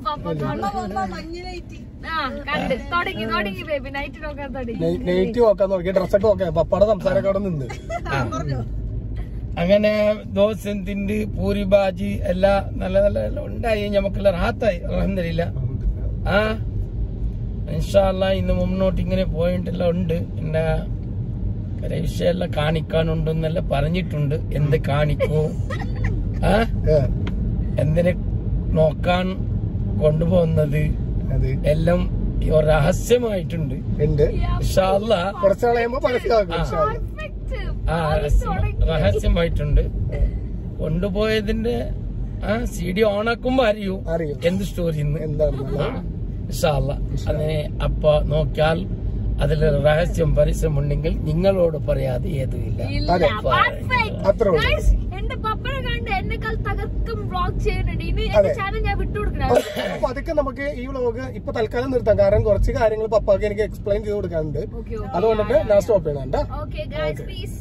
ആ കണ്ട് തുടങ്ങി തുടങ്ങി ബേബി നൈറ്റ് നോക്കാൻ തുടങ്ങി നെ- നെയ്റ്റ് നോക്കാൻ നോക്കി ഡ്രസ്സൊക്കെ നോക്കാൻ പപ്പയുടെ സംസാരമൊക്കെ അവിടെ നിന്ന് ആ. അങ്ങനെ ദോശം തിണ്ട് പൂരി ബാജി എല്ലാം നല്ല നല്ല എല്ലാം ഉണ്ടായി നമുക്കെല്ലാം റാത്തായി അലഹമില്ല ആ ഇൻഷാല്ല ഇന്ന് മുന്നോട്ട് ഇങ്ങനെ പോയിട്ടെല്ലാം ഉണ്ട് പിന്നെ കുറെ വിഷയമെല്ലാം കാണിക്കാനുണ്ടെന്നെല്ലാം പറഞ്ഞിട്ടുണ്ട് എന്ത് കാണിക്കൂ ആ ആ, എന്തിനെ നോക്കാൻ കൊണ്ടുപോകുന്നത് അതെ എല്ലാം ഈ ഒരു രഹസ്യമായിട്ടുണ്ട് ഉണ്ട് ഇൻഷാല്ല കുറച്ച് കളയുമ്പോ മനസ്സിലാക്കും ഇൻഷാ അല്ലാ. ആ രഹസ്യം- രഹസ്യമായിട്ടുണ്ട് കൊണ്ടുപോയതിന്റെ ആ സി ഡി ഓണാക്കുമ്പോ അറിയൂ അറിയും എന്ത് സ്റ്റോറി എന്താണെന്നുള്ള അതിനെ അപ്പൊ നോക്കിയാൽ അതിലൊരു രഹസ്യം പരസ്യമുണ്ടെങ്കിൽ നിങ്ങളോട് പറയാതെ ഏതുമില്ല അതെ അത്രേ ഉള്ളൂ Guys, എന്റെ പപ്പനെ കണ്ട് എന്നെക്കാൾ തകർക്കും വ്ളോഗ് ചെയ്യുന്നുണ്ട് ഇനി അതെ. എന്റെ ചാനൽ ഞാൻ വിട്ടുകൊടുക്കണം അപ്പൊ അതൊക്കെ നമുക്ക് ഈ വ്ലോഗ് ഇപ്പൊ തൽക്കാലം നിർത്താം കാരണം കുറച്ച് കാര്യങ്ങൾ പപ്പാക്ക് എനിക്ക് എക്സ്പ്ലെയിൻ ചെയ്ത് കൊടുക്കാനുണ്ട് അതുകൊണ്ടിട്ട് ഞാൻ സ്റ്റോപ്പ് ചെയ്യണം കേട്ടോ ഓക്കെ ഗൈസ് പ്ലീസ്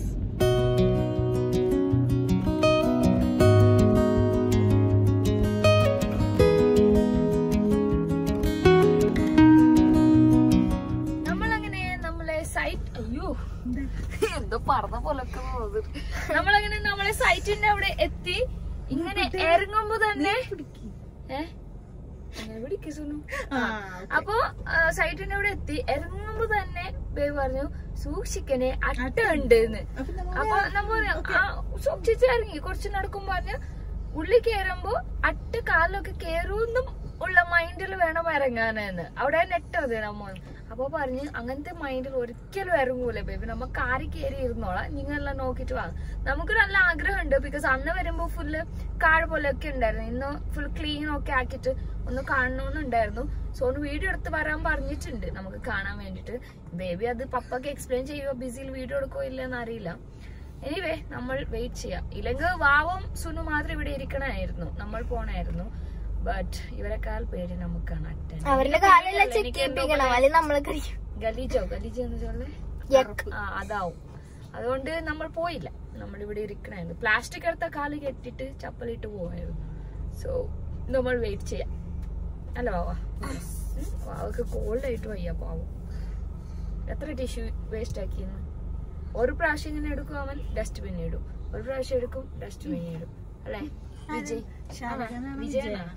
നമ്മളങ്ങനെ നമ്മളെ സൈറ്റ് അയ്യോ എന്തോ പറഞ്ഞ പോലൊക്കെ പോകുന്നത് നമ്മളങ്ങനെ നമ്മളെ സൈറ്റിന്റെ അവിടെ എത്തി ഇങ്ങനെ ഇറങ്ങുമ്പോ തന്നെ ഏ അങ്ങനെ പിടിക്ക് സുനു. ആ. അപ്പൊ ആ, സൈറ്റിന്റെ അവിടെ എത്തി ഇറങ്ങുമ്പോ തന്നെ ബേബി പറഞ്ഞു സൂക്ഷിക്കണേ അട്ട ഉണ്ട് എന്ന് അപ്പൊ നമ്മ പറഞ്ഞു, ആ സൂക്ഷിച്ച് ഇറങ്ങി കുറച്ച് നടക്കുമ്പോ പറഞ്ഞു ഉള്ളിൽ കയറുമ്പോ അട്ട കാലിലൊക്കെ കേറുമെന്നും ഉള്ള മൈൻഡിൽ വേണം ഇറങ്ങാനെന്ന് അവിടെ നെട്ടത് നമ്മ അപ്പൊ പറഞ്ഞ് അങ്ങനത്തെ മൈൻഡിൽ ഒരിക്കലും ഇറങ്ങൂല ബേബി നമ്മ കാറി കയറി ഇരുന്നോളാം നിങ്ങളെല്ലാം നോക്കിട്ട് വാ നമുക്ക് നല്ല ആഗ്രഹമുണ്ട് ബിക്കോസ് അന്ന് വരുമ്പോ ഫുള്ള് കാട് പോലെയൊക്കെ ഉണ്ടായിരുന്നു ഇന്ന് ഫുൾ ക്ലീൻ ഒക്കെ ആക്കിയിട്ട് ഒന്ന് കാണണമെന്നുണ്ടായിരുന്നു സോ ഒന്ന് വീഡിയോ എടുത്ത് വരാൻ പറഞ്ഞിട്ടുണ്ട് നമുക്ക് കാണാൻ വേണ്ടിട്ട് ബേബി അത് പപ്പക്ക് എക്സ്പ്ലെയിൻ ചെയ്യുമോ ബിസിയിൽ വീഡിയോ എടുക്കോ ഇല്ലെന്ന് അറിയില്ല എനിവേ നമ്മൾ വെയിറ്റ് ചെയ്യാം ഇല്ലെങ്കിൽ വാവും സുനു മാത്രം ഇവിടെ ഇരിക്കണമായിരുന്നു നമ്മൾ പോണായിരുന്നു ബട്ട് ഇവരെക്കാൾ പേര് നമുക്കാണ് അറ്റൻ അവരുടെ കാലെല്ലാം ചെക്ക് ചെയ്യിപ്പിക്കണം അല്ലെങ്കിൽ നമ്മളെ കഴിയും ഗലീജോ ഗലീജോ എന്ന് വെച്ചാല് യക്ക്. ആ അതാവും അതുകൊണ്ട് നമ്മൾ പോയില്ല നമ്മൾ ഇവിടെ ഇരിക്കണായിരുന്നു പ്ലാസ്റ്റിക് എടുത്ത കാല് കെട്ടിട്ട് ചപ്പലിട്ട് പോവായിരുന്നു സോ നമ്മൾ വെയിറ്റ് ചെയ്യാം അല്ല വാവാ ഉം, വാവക്ക് കോൾഡ് ആയിട്ട് വയ്യ പാവം എത്ര ടിഷ്യൂ വേസ്റ്റ് ആക്കിയെന്ന് ഒരു പ്രാവശ്യം ഇങ്ങനെ എടുക്കും അവൻ ഡസ്റ്റ്ബിൻ ഇടും ഒരു പ്രാവശ്യം എടുക്കും ഡസ്റ്റ്ബിൻ ഇടും അല്ലേ വിജയ് വിജയനാ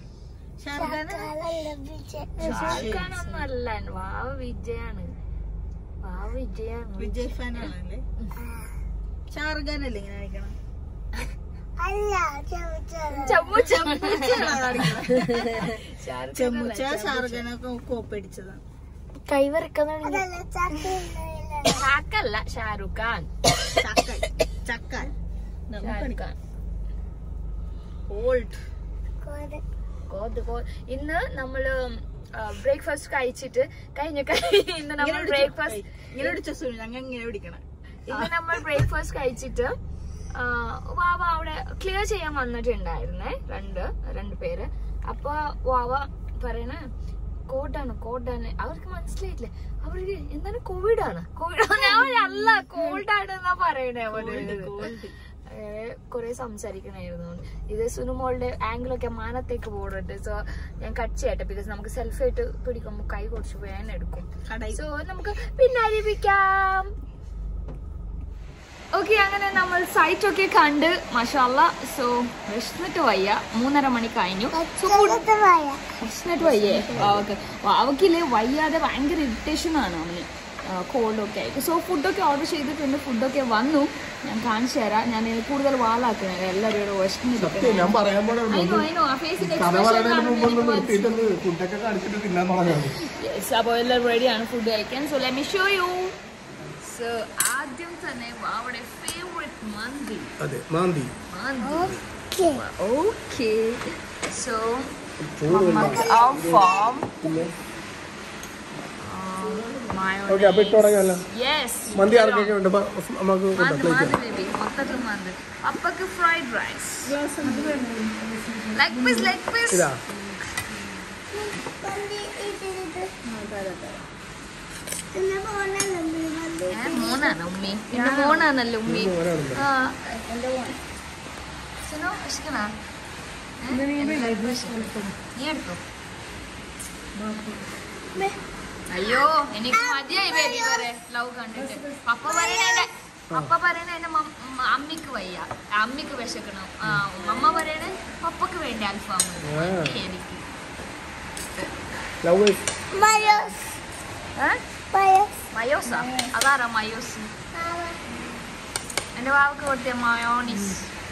ഷാറുഖാനൊന്നും അല്ല വാവ വിജയാണ് വാവ വിജയാണ് വിജയ് ഫാൻ ആണല്ലേ ഷാറുഖാനല്ലേ ഇങ്ങനെ കാണിക്കണം ചമ്മു ചമ്മു ചെമ്മുച്ച ഷാറുഖാനൊക്കെ കോപ്പടിച്ചതാണ് കൈ വരക്കുന്ന ഷാക്കല്ല ഷാറുഖ് ഖാൻ ചക്കാൽ ചക്കാൽ Shahrukh Khan old god god ഇന്ന് നമ്മള് ബ്രേക്ക്ഫാസ്റ്റ് കഴിച്ചിട്ട് കഴിഞ്ഞ കഴി- ഇന്ന് നമ്മൾ ബ്രേക്ക്ഫാസ്റ്റ് ഇങ്ങനെ പിടിച്ച സുനി ഞങ്ങൾ ഇങ്ങനെ പിടിക്കണം ഇന്ന് നമ്മൾ ബ്രേക്ക്ഫാസ്റ്റ് കഴിച്ചിട്ട് ആ, വാവ അവിടെ ക്ലിയർ ചെയ്യാൻ വന്നിട്ടുണ്ടായിരുന്നേ രണ്ട് രണ്ട് പേര് അപ്പൊ വാവ പറയണ കോവിഡാണ് കോവിഡാണ് അവർക്ക് മനസ്സിലായിട്ടില്ലേ അവർക്ക് എന്താണ് കോവിഡ് ആണ് കോവിഡ് ഞാൻ പറഞ്ഞു, അല്ല കോൾഡ് ആണ് എന്നാ പറയണേ അവര് കുറെ സംസാരിക്കണായിരുന്നു ഇത് സുനുമോളുടെ ആംഗിളൊക്കെ മാനത്തേക്ക് പോകുന്നുണ്ട് സോ ഞാൻ കട്ട് ചെയ്യട്ടെ ബിക്കോസ് നമുക്ക് സെൽഫി ആയിട്ട് പിടിക്കുമ്പോൾ കൈ കുറച്ച് വേദന എടുക്കും സോ നമുക്ക് പിന്നെ ആരംഭിക്കാം ഓക്കെ അങ്ങനെ നമ്മൾ സൈറ്റ് ഒക്കെ കണ്ട് മഷാല്ല സോ വിഷ്ണിട്ട് വയ്യ മൂന്നര മണി കഴിഞ്ഞു സോ വിഷ്ണിട്ട് വയ്യേ ഓക്കെ അവക്കില്ലേ വയ്യാതെ ഭയങ്കര ഇറിറ്റേഷൻ ആണ് അവന് കോൾഡൊക്കെ ആയിട്ട് സോ ഫുഡൊക്കെ ഓർഡർ ചെയ്തിട്ടുണ്ട് ഫുഡൊക്കെ വന്നു ഞാൻ കാണിച്ചു തരാം ഞാൻ ഇത് കൂടുതൽ വാലാക്കുന്നത് എല്ലാവരും വിഷ്ണിട്ട് ഞാൻ പറയാൻ പോണേ അതിനോ അതിനോ ആ ഫേസിന്റെ കഥ പറയുന്നതിന് മുമ്പ് ഒന്ന് എക്സ്പ്രഷൻ നിർത്തിയിട്ടൊന്ന് ഫുഡൊക്കെ കാണിച്ചിട്ട് തിന്നാൻ തുടങ്ങാം യെസ് അപ്പോൾ എല്ലാവരും റെഡിയാണ് ഫുഡ് കഴിക്കാൻ so let me show you so ആദ്യം തന്നെ അവിടെ ഫേവറേറ്റ് മന്തി അതെ മാന്തി മന്തി ഓക്കെ സോ നമുക്ക് ആഫാം ഓക്കെ അപ്പൊ ഇട്ട് തുടങ്ങാമല്ലോ യെസ് മന്തി ആർക്കൊക്കെ ഉണ്ട് അപ്പൊ നമുക്ക് മന്ത് പ്ലേറ്റ് മന്ത് ബേബി മൊത്തത്തിൽ മന്ത് അപ്പക്ക് fried rice leg piece leg piece ഇതാ മോനാണ് ഉമ്മി എന്റെ മോനാണല്ലോ ഉമ്മി മോനാണല്ലോ. ആ എന്റെ മോൻ സുനോ ഇഷ്ടനാ നീ എടുത്തോ അയ്യോ എനിക്ക് മതിയായി ബേബി വരെ ലവ് കണ്ടിട്ട് പപ്പ പറയണ പപ്പ പറയണ എന്റെ മം- ഉം, അമ്മിക്ക് വയ്യ അമ്മിക്ക് വിശക്കണം ആ മമ്മ പറയണ പപ്പക്ക് വേണ്ടി അൽഫാം മതി. എനിക്ക് ലവ് ഏ? മയോസാ അതാരാ മയോസ് എന്റെ വാവക്ക് കൊടുത്ത മയോണീസ്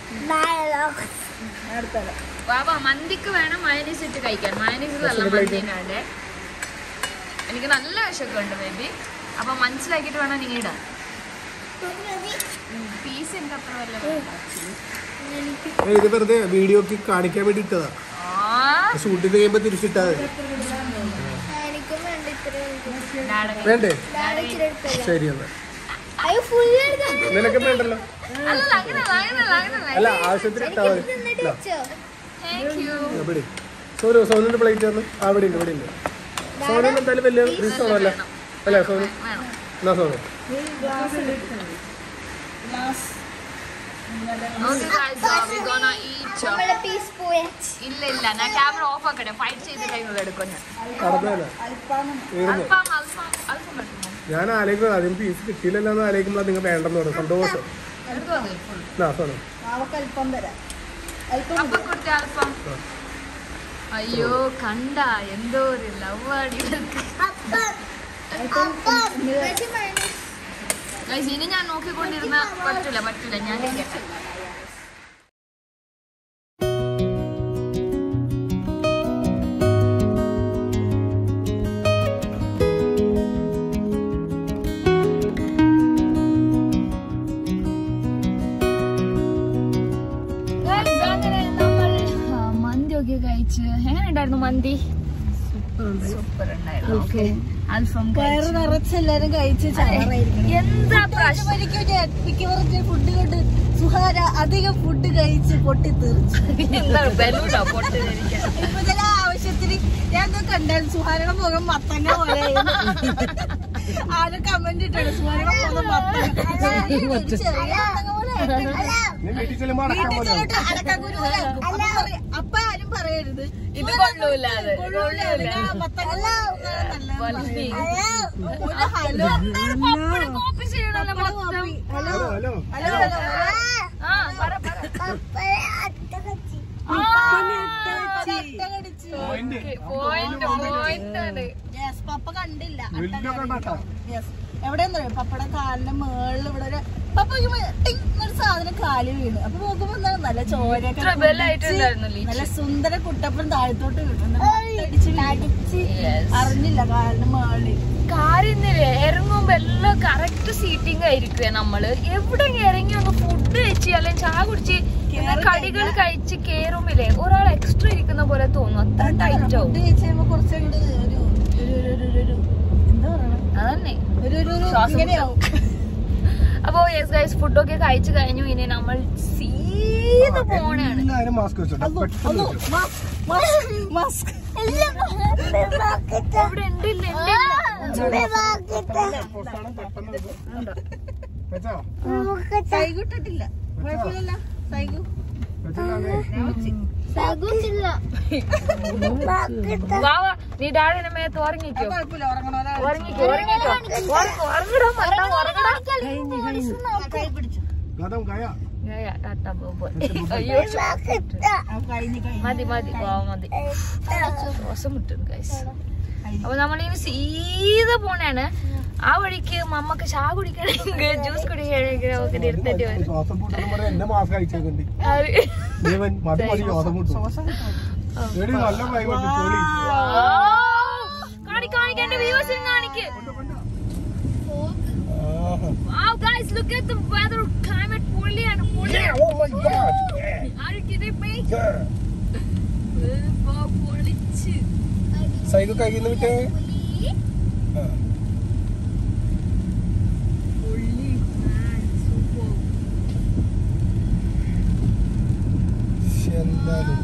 വാവ മന്തിക്ക് വേണം മയനീസ് ഇട്ട് കഴിക്കാൻ മയനീസ് നല്ല മന്തിനാണ്ട് എനിക്ക് നല്ല വിശക്കുണ്ട് ബേബി അപ്പൊ മനസ്സിലാക്കിയിട്ട് വേണം നിങ്ങൾ ഇടാൻ പീസ് എനിക്ക് അത്ര വല്ല വേണ്ട actually. ഇത് വെറുതെ വീഡിയോക്ക് കാണിക്കാൻ വേണ്ടി ഇട്ടതാ ആ ഷൂട്ട് ചെയ്ത് കഴിയുമ്പോ തിരിച്ചിട്ടാ മതി. എനിക്കും വേണ്ട ഇത്രയും ഡാഡ- വേണ്ടേ ഡാഡ- ശരി എന്നാ അയ്യോ ഫുള്ള് എടുക്കാൻ നിനക്ക് വേണ്ടല്ലോ അല്ല അങ്ങനല്ല അങ്ങനല്ല അങ്ങനല്ല അല്ല ആവശ്യത്തിന് ഇട്ടാ മതി ഇല്ല. വെച്ചോ താങ്ക് യു ഇവിടെ സോനു സോനുന്റെ പ്ലേറ്റ് വന്ന് ആ ഇവിടെ ഉണ്ട് ഇവിടെ ഉണ്ട് സോനു എന്തായാലും വലിയ റിസോണല്ല അല്ലേ സോനു വേണം എന്നാ Sonu Okay guys, uh, we're gonna eat. uh, നമ്മളെ പീസ് പോയ ഇല്ല ഇല്ല ഞാൻ ക്യാമറ ഓഫ് ആക്കട്ടെ ഫൈറ്റ് ചെയ്ത ടൈമിൽ എടുക്കും ഞാൻ കടന്നല്ല തീർന്നു അൽഫാം അൽഫാം അൽഫാം എടുക്കുമോ ഞാൻ ആലോചിക്കുന്നത് അതിന് പീസ് കിട്ടിയില്ലല്ലോ എന്ന് ആലോചിക്കുമ്പോൾ നിങ്ങൾ വേണ്ടെന്ന് പറയും സന്തോഷം എടുത്തു വന്നു ഫുൾ എന്നാ സോനു അവക്ക് അല്പം തരാം അപ്പൊ കൊടുത്ത അൽഫാം അയ്യോ കണ്ട എന്തോ ഒരു ലവ് അടികൾക്ക് Guys, ഇനി ഞാൻ നോക്കിക്കൊണ്ടിരുന്ന പറ്റൂല പറ്റൂല ഞാൻ കഴിക്കട്ടെ Guys, അങ്ങനെ നമ്മൾ ആ, മന്തിയൊക്കെ കഴിച്ച് എങ്ങനെ ഉണ്ടായിരുന്നു മന്തി സൂപ്പർ ഉണ്ടായിരുന്നു ഓക്കെ അൽഫം വയറ് നിറച്ച് എല്ലാരും കഴിച്ച് ചാറായിരിക്കണം എന്താ പ്രശ്നം മിക്കവർക്ക് ഫുഡ് കൊണ്ട് സുഹാര അധികം ഫുഡ് കഴിച്ച് പൊട്ടി തീർച്ചു എന്താ ബലൂണോ പൊട്ടിരിക്കാൻ ഇപ്പൊ ചില ആവശ്യത്തിന് ഞാൻ കണ്ടാൽ സുഹാരയുടെ മുഖം മത്തങ്ങ പോലെ ആരും കമന്റ് ഇട്ടാണ് സുഹാരയുടെ മുഖം മത്തങ്ങ ചെറിയ മത്തങ്ങ പോലെ നീ വീട്ടിൽ ചെല്ലുമ്പോൾ അടക്കാൻ വീട്ടിൽ പോലെ ചെന്നിട്ട് അടക്കാക്കുരു പോലെ ആക്കും. അപ്പൊ പറയും, അപ്പൊ ആരും പറയരുത് ഇത് കൊള്ളൂല അത് കൊള്ളൂല, നിങ്ങൾ ആ മത്തങ്ങ നല്ലതെന്ന് പറയും. ഒരു ഹലോ പപ്പടം കോപ്പി ചെയ്യണല്ലോ മൊത്തം ഹലോ ഹലോ ഹലോ ഹലോ ആ പറ പറ പോയിന്റ് പോയിന്റ് പോയിന്റ് ആണ് യെസ് പപ്പ കണ്ടില്ല വലിയ കണ്ടാട്ടാ യെസ് എവിടെയെന്നറിയോ പപ്പയുടെ കാലിന്റെ മേളിൽ ഇവിടെ ഒരു പപ്പ നോക്കുമ്പോ ടിങ് എന്നൊരു സാധനം കാലി വീണു അപ്പൊ നോക്കുമ്പോ എന്താണ് നല്ല ചോരയൊക്കെ ഇത്ര ബലമായിട്ടുണ്ടായിരുന്നു കുടിച്ച് ലീച്ച് നല്ല സുന്ദര കുട്ടപ്പൻ താഴത്തോട്ട് വീണു അടിച്ച് Yes. അറിഞ്ഞില്ല കാലിന്റെ മേളിൽ കാര്യന്നില്ലേ ഇറങ്ങുമ്പോ എല്ലാം കറക്റ്റ് സീറ്റിംഗ് ആയിരിക്കുവേ നമ്മള് എവിടെ ഇറങ്ങി ഒന്ന് ഫുഡ് കഴിച്ച് അല്ലെങ്കിൽ ചായ കുടിച്ച് ഇന്ന് കടികൾ കഴിച്ച് കേറുമ്പില്ലേ ഒരാൾ എക്സ്ട്രാ ഇരിക്കുന്ന പോലെ തോന്നും അത്ര ടൈറ്റ് ആവും ഫുഡ് കഴിച്ച് കഴിയുമ്പോ കുറച്ചുകൂടി ഒരു ഒരു ഒരു ഒരു ഒരു ഒരു എന്താ പറയണേ അതന്നെ ഒരു ഒരു ഒരു ശ്വാസം ഇങ്ങനെയാവും അപ്പോ യെസ് ഗൈസ് ഫുഡൊക്കെ കഴിച്ചു കഴിഞ്ഞു ഇനി നമ്മൾ സീത പോണാണ് എല്ലാവരും മാസ്ക് വെച്ചോട്ടെ പെട്ടെന്ന് വെച്ചോ. മാസ്ക് ഇവിടെ ഉണ്ട് ഇല്ല ഉണ്ട് ഇല്ല. അവസാനം പെട്ടെന്ന് വെച്ചോ. വെച്ചോ കൈകിട്ടിട്ടില്ല കുഴപ്പമില്ലല്ലോ സൈക്കു സകുത്തില്ല വാവാ നീ ഡാഡിന്റെ മേത്ത് ഉറങ്ങിക്കോ കുഴപ്പമില്ല ഉറങ്ങണോലെ ഉറങ്ങിക്കോ ഉറങ്ങിക്കോ ഉറങ്ങ്, ഉറങ്ങടാ മണ്ട ഉറങ്ങടാ കൈ പിടിച്ചു ഗതം കയ ഏ, ടാറ്റാ, ബൈ, ബൈ. അയ്യോ കഴിഞ്ഞ് കഴിഞ്ഞ് മതി മതി വാ മതി ശ്വാസം മുട്ടും ഗൈസ് അപ്പൊ നമ്മളിനി സീതെ പോണാണ് ആ വഴിക്ക് മമ്മക്ക് ചാ കുടിക്കണമെങ്കിൽ ജ്യൂസ് കുടിക്കണമെങ്കിൽ നമുക്ക് നിർത്തേണ്ടി വരും ശ്വാസം മുട്ടുന്ന പറഞ്ഞ എന്നെ മാസം കഴിച്ചേക്കുണ്ട് ആര്? ജീവൻ മതി മതി ശ്വാസം മുട്ടും എടി നല്ല ക്ലൈമറ്റ് പൊളി കാണി കാണിക്കേണ്ട വ്യൂസിനും കാണിക്ക് ആഹാ. Wow, guys, look at the weather. Climate പൊളിയാണ് പൊളിയാണ് Oh my god. ആര് kidding me? Yeah. ഇപ്പൊ പൊളിച്ച് സൈക്കിൾ കയ്യിൽ നിന്ന് വിട്ടേ ആ. പൊളി man, super. ശ്ശെ, എന്താ look.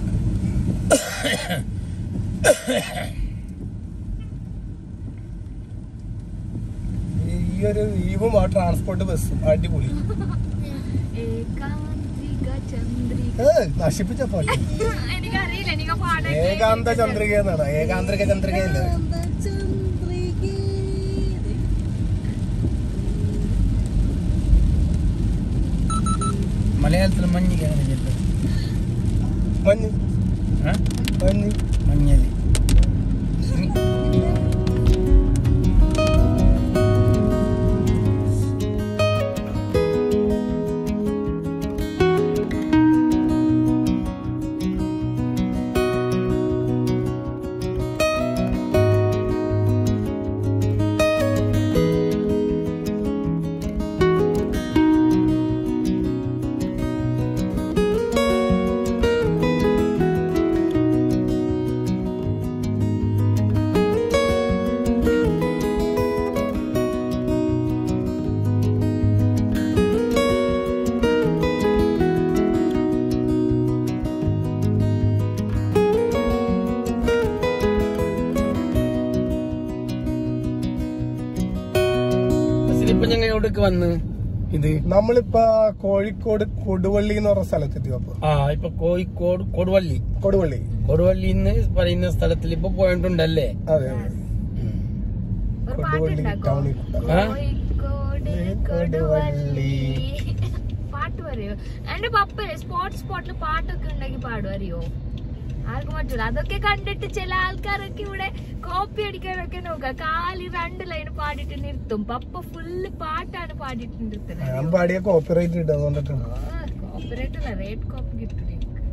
ഈ ഒരു ലീവും ആ ട്രാൻസ്പോർട്ട് ബസ്സും അടിപൊളി ഏകാന്തിക ചന്ദ്രിക ഏ, നശിപ്പിച്ച പാട്ട് എനിക്കറിയില്ല എനിക്ക് പാടാൻ ഏകാന്ത ചന്ദ്രിക എന്നാണ് ഏകാന്തരിക ചന്ദ്രികയല്ലേ മലയാളത്തിൽ മഞ്ഞ് എങ്ങനെ മഞ്ഞ് മഞ്ഞ് മഞ്ഞല് ഇപ്പൊ ഞങ്ങൾ എവിടേക്ക് വന്ന് ഇത് നമ്മളിപ്പോ കോഴിക്കോട് കൊടുവള്ളി എന്ന് പറഞ്ഞ സ്ഥലത്തെത്തി അപ്പൊ ആ ഇപ്പൊ കോഴിക്കോട് കൊടുവള്ളി കൊടുവള്ളി കൊടുവള്ളി എന്ന് പറയുന്ന സ്ഥലത്തിൽ ഇപ്പൊ പോയിട്ടുണ്ടല്ലേ അതെ അതെ ഒരു കൊടുവള്ളി പാട്ടുണ്ടാക്കോ ടൗണിൽ ആ? കോഴിക്കോട് കൊടുവള്ളി പാട്ട് പറയോ എന്റെ പപ്പ സ്പോർട്സ് സ്പോട്ടിൽ പാട്ടൊക്കെ ഉണ്ടാക്കി പാടും അറിയോ ആർക്കും പറ്റൂല അതൊക്കെ കണ്ടിട്ട് ചില ആൾക്കാരൊക്കെ ഇവിടെ കോപ്പി അടിക്കാനൊക്കെ നോക്കുക കാലി രണ്ട് ലൈൻ പാടിട്ട് നിർത്തും പപ്പ ഫുള്ള് പാട്ടാണ് പാടിട്ട് നിർത്തുന്നത് ഞാൻ പാടിയ കോപ്പിറൈറ്റ് ഇട്ട് അതുകൊണ്ടിട്ടാണ് കോപ്പറേറ്റ് അല്ല റേറ്റ് കോപ്പി കിട്ടും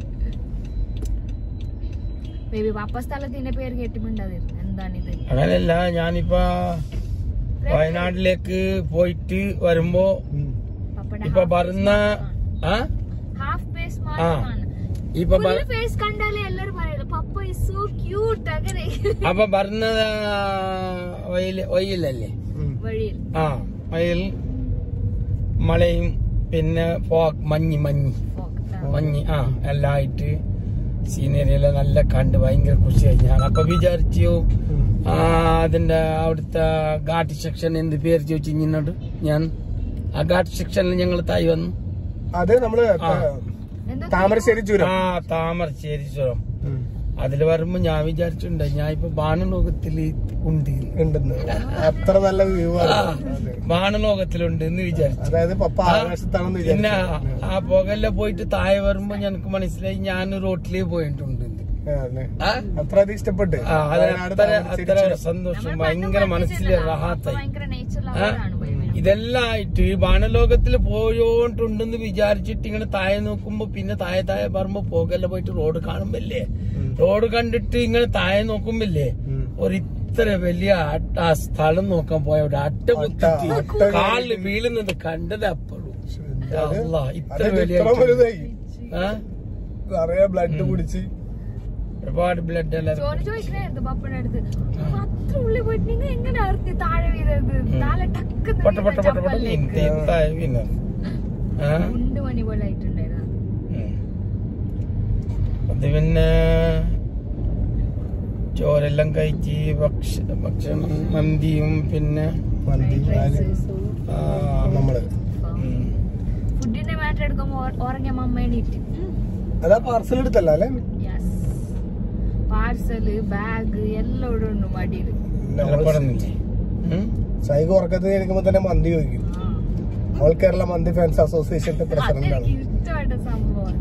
ബേബി പപ്പ സ്ഥലത്തിന്റെ പേര് കേട്ടിട്ടുണ്ടായിരുന്നു എന്താണിത് അങ്ങനെയല്ല ഞാനിപ്പോ വയനാട്ടിലേക്ക് പോയിട്ട് വരുമ്പോ പപ്പയുടെ ഇപ്പൊ വരുന്ന ആ ഹാഫ് ഫേസ് ആ. മാത്രമാണ് ഇപ്പൊ ഫുൾ ബ- ഫേസ് കണ്ടാലേ എല്ലാരും പറയുള്ളൂ പപ്പ ഇസ് സോ ക്യൂട്ട് അങ്ങനെ അപ്പൊ വരുന്ന വയല് വയലല്ലേ വഴിയിൽ ആ വയൽ മഴയും പിന്നെ ഫോഗ് മഞ്ഞ് മഞ്ഞ് മഞ്ഞ് ആ എല്ലാം ആയിട്ട് സീനറി എല്ലാം നല്ല കണ്ട് ഭയങ്കര ഖുഷിയായി ഞാൻ അപ്പൊ വിചാരിച്ചു ആ അതിന്റെ അവിടുത്തെ ഘാട്ട് സെക്ഷൻ എന്ത് പേര് ചോദിച്ചു ഇങ്ങോട്ട് ഞാൻ ആ ഘാട്ട് സെക്ഷനിൽ ഞങ്ങൾ തായി വന്നു അത് നമ്മള് ആ. എന്താ താമരശ്ശേരി ചുരം ആ താമരശ്ശേരി ചുരം അതിൽ വരുമ്പോ ഞാൻ വിചാരിച്ചിട്ടുണ്ട് ഞാൻ ഇപ്പൊ ബാണലോകത്തില് ഉണ്ട് ഉണ്ടെന്ന് അത്ര നല്ല വ്യൂ ആണ് അതെ. ബാണലോകത്തിലുണ്ട് എന്ന് വിചാരിച്ചു അതായത് പപ്പ ആകാശത്താണെന്ന് പിന്നെ വിചാരിച്ചു ആ പുകയില പോയിട്ട് താഴെ വരുമ്പോ ഞങ്ങൾക്ക് മനസ്സിലായി ഞാൻ റോട്ടിലേ പോയിട്ടുണ്ട് ആ, അതെ. ആ? അത്ര അത് ഇഷ്ടപ്പെട്ട് ആ, അത് വയനാട് അത്ര താമരശ്ശേരി അത്ര ചുരം. സന്തോഷം നമ്മൾ ഭയങ്കര പണ്ട് മനസ്സിൽ പഠിച്ചിട്ടുണ്ടല്ലോ. പപ്പ റാഹത്തായി ഭയങ്കര നേച്ചർ ആ? ലവറാണ് ബേബി ഇതെല്ലാം ആയിട്ട് ബാണലോകത്തിൽ പോയോണ്ടുണ്ടെന്ന് വിചാരിച്ചിട്ട് ഇങ്ങനെ താഴെ നോക്കുമ്പോ പിന്നെ താഴെ താഴെ പറയുമ്പോ പോകല്ല പോയിട്ട് റോഡ് കാണുമ്പല്ലേ റോഡ് കണ്ടിട്ട് ഇങ്ങനെ താഴെ നോക്കുമ്പില്ലേ ഉം. ഒരു ഇത്ര വലിയ അട്ട ആ സ്ഥലം നോക്കാൻ പോയ ഒരു അട്ട കുത്തിട്ട് അട്ട കാലില് വീഴുന്നത് കണ്ടത് അപ്പോഴും അത് അല്ലാ, ഇത്ര അത് വലിയ ഇത്ര വലുതായി ആ? നിറയെ ബ്ലഡ് കുടിച്ച് ഒരുപാട് ബ്ലഡ് എല്ലാം ജോലി ചോദിക്കണായിരുന്നു പപ്പയുടെ അടുത്ത് "അപ്പൊ അത്ര ഉള്ളിൽ പോയിട്ട് നിങ്ങൾ എങ്ങനെ അറിഞ്ഞ് താഴെ വീഴത് താഴെ ടക്ക് പൊട്ട പൊട്ട പൊട്ട പൊട്ട നീന്തി താഴെ വീണു ആ രണ്ട് മണി പോലെ ആയിട്ടുണ്ടായിരുന്നു ഉം. അത് പിന്നെ ചോരെല്ലാം കഴിച്ച് ഭക്ഷ ഭക്ഷണം മന്തിയും പിന്നെ മന്തി നാല് ആ, നമ്മള് ഉം. ഫുഡിന്റെ മാറ്റർ എടുക്കുമ്പോ ഉറങ്ങിയ മമ്മ എണീറ്റ് അതാ പാർസൽ എടുത്തല്ല അല്ലേ യെസ് പാർസല് ബാഗ് എല്ലാം ഇവിടെ ഉണ്ട് മടിയില് നിലപ്പെടുന്നില്ലേ ഉം? സൈക് ഉറക്കത്തിൽ എനിക്കുമ്പോ തന്നെ മന്തി ചോദിക്കും ഓൾ കേരള മന്തി ഫാൻസ് അസോസിയേഷന്റെ പ്രസിഡന്റ് ആണ് അതെനിക്ക് ഇഷ്ടപ്പെട്ട സംഭവം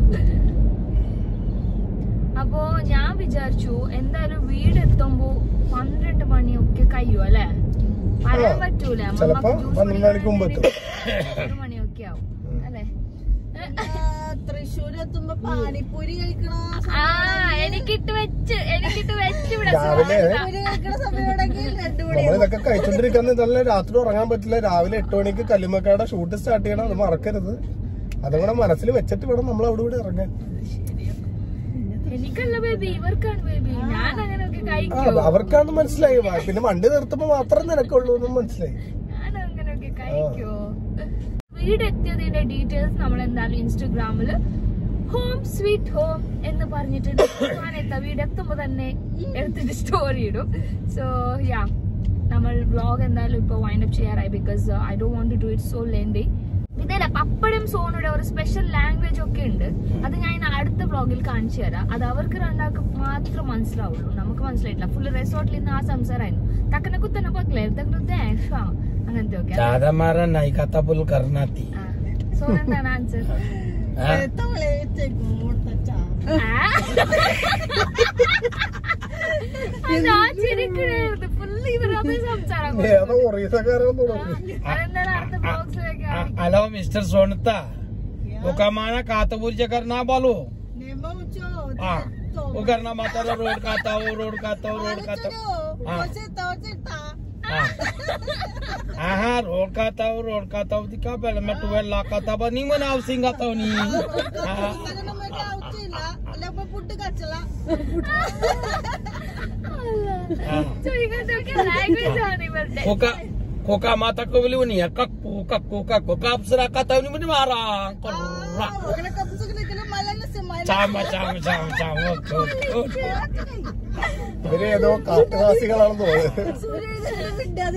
അപ്പോ ഞാൻ വിചാരിച്ചു എന്തായാലും വീട് എത്തുമ്പോ പന്ത്രണ്ട് മണിയൊക്കെ കഴിയും അല്ലെ പറയാൻ ആ, പറ്റൂല ചിലപ്പോ പന്ത്രണ്ട് മണിക്ക് മുമ്പ് എത്തും. ഒരു മണിയൊക്കെ ആവും അല്ലെ തൃശ്ശൂർ എത്തുമ്പോ പാനിപ്പൂരി കഴിക്കണ ആ എനിക്കിട്ട് വെച്ച് എനിക്കിട്ട് വെച്ച് ഇവിടെ രാവിലെ പാനിപ്പൂരി കഴിക്കണ സമയമാണെങ്കിൽ രണ്ടു മണി നമ്മൾ ഇതൊക്കെ കഴിച്ചോണ്ടിരിക്കുന്ന ഇതല്ല രാത്രി ഉറങ്ങാൻ പറ്റില്ല രാവിലെ എട്ട് മണിക്ക് കല്ലുമക്കയുടെ ഷൂട്ട് സ്റ്റാർട്ട് ചെയ്യണം അത് മറക്കരുത് അതും കൂടെ മനസ്സിൽ വെച്ചിട്ട് വേണം നമ്മൾ അവിടെ ഇവിടെ ഇറങ്ങാൻ എനിക്കല്ല ബേബി ഇവർക്കാണ് ബേബി ഞാൻ അങ്ങനെയൊക്കെ ആ, കഴിക്കും അവർക്കാന്ന് മനസ്സിലായി പിന്നെ വണ്ടി നിർത്തുമ്പോ മാത്രം നിനക്കുള്ളൂ എന്നും മനസ്സിലായി ഞാൻ അങ്ങനെയൊക്കെ കഴിക്കോ വീടെത്തിയതിന്റെ ഡീറ്റെയിൽസ് നമ്മൾ എന്തായാലും ഇൻസ്റ്റഗ്രാമില് ഹോം സ്വീറ്റ് ഹോം എന്ന് പറഞ്ഞിട്ടുണ്ട് ഞാനെത്താ വീടെത്തുമ്പോ തന്നെ എടുത്തിട്ട് സ്റ്റോറി ഇടും സോ യാ നമ്മൾ വ്ലോഗ് എന്തായാലും ഇപ്പൊ വൈൻഡ് അപ്പ് ചെയ്യാറായി because I do want to do it so lengthy ഇതല്ല പപ്പടും സോണുടെ ഒരു സ്പെഷ്യൽ ലാംഗ്വേജ് ഒക്കെ ഉണ്ട് അത് ഞാൻ ഇന്ന് അടുത്ത വ്ലോഗിൽ കാണിച്ചു തരാം അത് അവർക്ക് രണ്ടാൾക്ക് മാത്രം മനസ്സിലാവുള്ളൂ നമുക്ക് മനസ്സിലായിട്ടില്ല ഫുള്ള് റിസോർട്ടിൽ നിന്ന് ആ സംസാരമായിരുന്നു തക്കനെ കുത്തനെ പറ്റില്ല അങ്ങനത്തെ ഒക്കെ दादा नाही खाता बोल करणाती സോ എന്താണ് ആൻസർ हा? ഞാൻ ചിരിക്കണായിരുന്നു ഫുള്ള് ഇവരത് സംസാരം ഏതോ ഒറീസക്കാരാന്ന് തോന്നുന്നു അതെന്താണ് അടുത്ത ബ്ലോഗ്സിലൊക്കെ आ- हॅलो मिस्टर सोनता ओका माना खाता बोलचे करना बोलो हा वो करना माता रोड खाता हो रोड खाता हो रोड खाता हो हा हा हा हा रोड खाता हो रोड खाता हो का पहले मैं ट्वेल्व लाख खाता बनी मना हाउसिंग आता हो नी हा ഫുഡ് കച്ചല हा So, ഇങ്ങനത്തെ ലാംഗ്വേജ് ആണ് ഇവരുടെ कोका कोका माता को बोली नहीं है कक्कू कक्कू कक्कू कापसरा खाता हो नहीं मारा कर्रा അങ്ങനെ കപ്സ് നിൽക്കുന്ന മലന്റെ സിമ ചാമ ചാമ ചാമ ചാമ ഓക്കെ ഓക്കെ ഓക്കെ ഇവര് ഏതോ കാട്ടുവാസികളാണെന്ന് തോന്നുന്നത്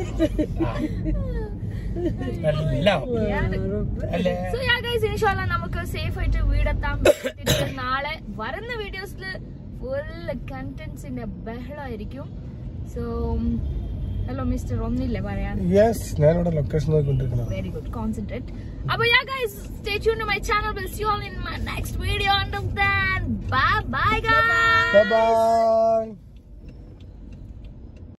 എല്ലാം അല്ലേ സോ യാ ഗൈസ് ഇൻഷാല്ല നമുക്ക് സേഫ് ആയിട്ട് വീടെത്താൻ പറ്റിയിട്ട് നാളെ വരുന്ന വീഡിയോസിൽ ഫുൾ കണ്ടന്റ്സിന്റെ ബഹളമായിരിക്കും സോ ഹലോ മിസ്റ്റർ ഒന്നില്ലേ പറയാൻ യെസ് ഞാനിവിടെ ലൊക്കേഷൻ നോക്കിക്കൊണ്ടിരിക്കുന്നത് വെരി ഗുഡ് കോൺസെൻട്രേറ്റ് അപ്പൊ ya guys stay tune to my channel will see you all in my next video until then bye bye guys by